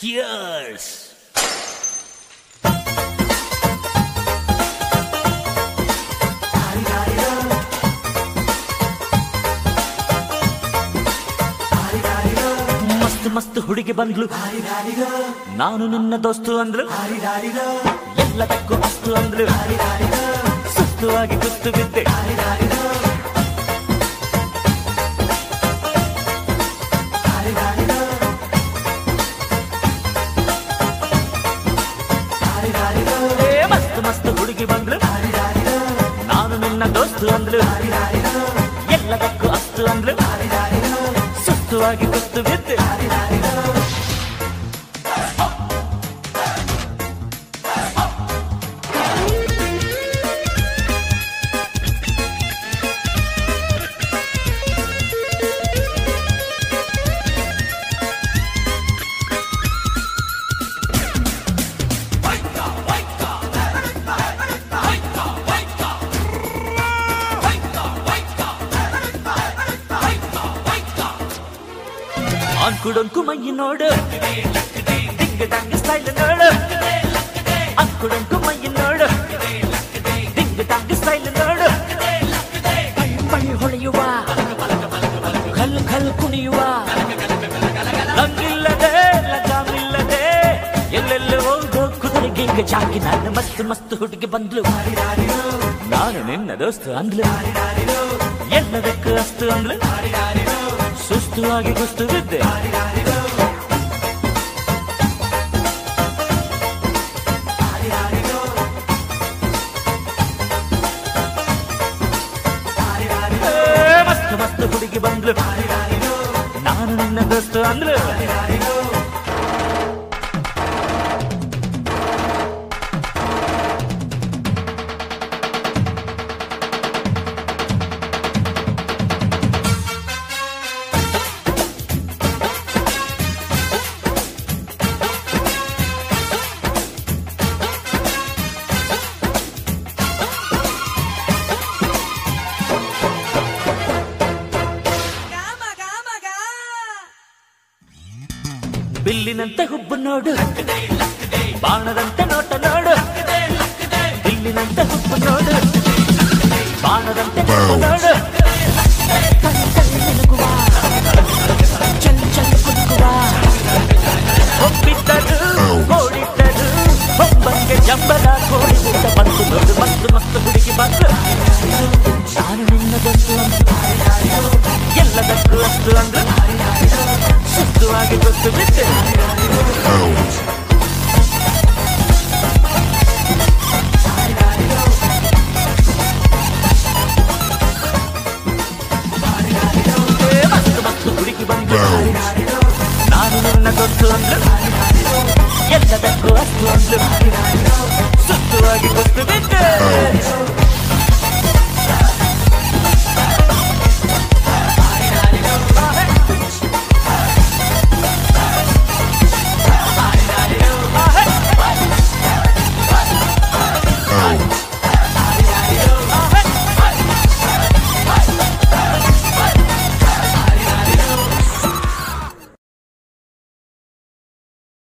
Cheers! ಮಸ್ತ್ ಮಸ್ತ್ ಹುಡುಗಿ ಬಂದ್ಲು ನಾನು ನಿನ್ನ ದೋಸ್ತು ಅಂದ್ಲು ಎಲ್ಲದಕ್ಕೂ ಅಸ್ತು ಅಂದ್ಲು ಸುಸ್ತು ಆಗಿ ಕುಸ್ತು ಬಿದ್ದೆ ಏ ಮಸ್ತ್ ಮಸ್ತ್ ಹುಡುಗಿ ಬಂದ್ಲು ನಾನು ನಿನ್ನ ದೋಸ್ತು ಅಂದ್ಲು ಎಲ್ಲದಕ್ಕೂ ಅಸ್ತು ಅಂದ್ಲು ಸುಸ್ತು ಆಗಿ ಕುಸ್ತು ಬಿದ್ದೆ ಅಂಕುಡೊಂಕು ಮೈ ನೋಡು ದಿಂಗ ದಂಗ ಸ್ಟೈಲ್ ನೋಡು ಅಂಕುಡೊಂಕು ಮೈ ನೋಡು ದಿಂಗ ದಂಗ ಸ್ಟೈಲ್ ನೋಡು ಪಳ್ ಪಳ್ ಹೊಳೆಯುವ ಖಲ್ ಖಲ್ ಕುಣಿಯುವ ಲಂಗಿಲ್ಲದೆ ಲಗಾಮಿಲ್ಲದೆ ಎಲ್ಲೆಲ್ಲಿ ಹೋಗೋ ಕುದುರೆ ಗಿಂಗ ಜಾಗಿ ನಾನು ಮಸ್ತ್ ಮಸ್ತ್ ಹುಡುಗಿ ಬಂದ್ಲು ನಾನು ನಿನ್ನ ದೋಸ್ತು ಅಂದ್ಲು ಎಲ್ಲದಕ್ಕೂ ಅಸ್ತು ಅಂದ್ಲು ಸುಸ್ತು ಆಗಿ ಕುಸ್ತು ಬಿದ್ದೆ ಏ, ಮಸ್ತ್ ಮಸ್ತ್ ಹುಡುಗಿ ಬಂದ್ಲು ನಾನು ನಿನ್ನ ದೋಸ್ತು ಅಂದ್ಲು ಬಿಲ್ಲಿನಂತೆ ಹುಬ್ಬು ನೋಡು ಬಾಣದಂತೆ ನೋಟ ನೋಡು ಬಿಲ್ಲಿನಂತೆ ಹುಬ್ಬು ನೋಡು ಬಾಣದಂತೆ ನೋಟ ನೋಡು ಕಣ್ ಕಣ್ ಮಿನುಗುವ, ಚಲ್ ಚಲ್ ಕುಲುಕುವ. ಒಪ್ಪಿದ್ದದು ಓಡಿದ್ದದು ಒಬ್ಬಂಗೆ ಜಂಬದ ಕೋಡಿ ಊಟ ಬಂತು ನೋಡು ಮಸ್ತ್ ಮಸ್ತ್ ಹುಡುಗಿ ಬಂತು ನಾನು ನಿನ್ನ ಗಂಟು ಎಲ್ಲದಕ್ಕೂ ಅಷ್ಟು ಅಂದ್ರು ಸುತ್ತುವಾಗಿ ಗೊತ್ತು ಬಿಟ್ಟೆ ಏ, ಮಸ್ತ್ ಮಸ್ತ್ ಹುಡುಗಿ ಬಂದು ನಾನು ನಿನ್ನ ಗೊತ್ತು ಅಂದ್ರು ಎಲ್ಲದಕ್ಕೂ ಅಷ್ಟು ಅಂದ್ರು ಸುತ್ತುವಾಗಿ ಗೊತ್ತು ಬಿಟ್ಟೆ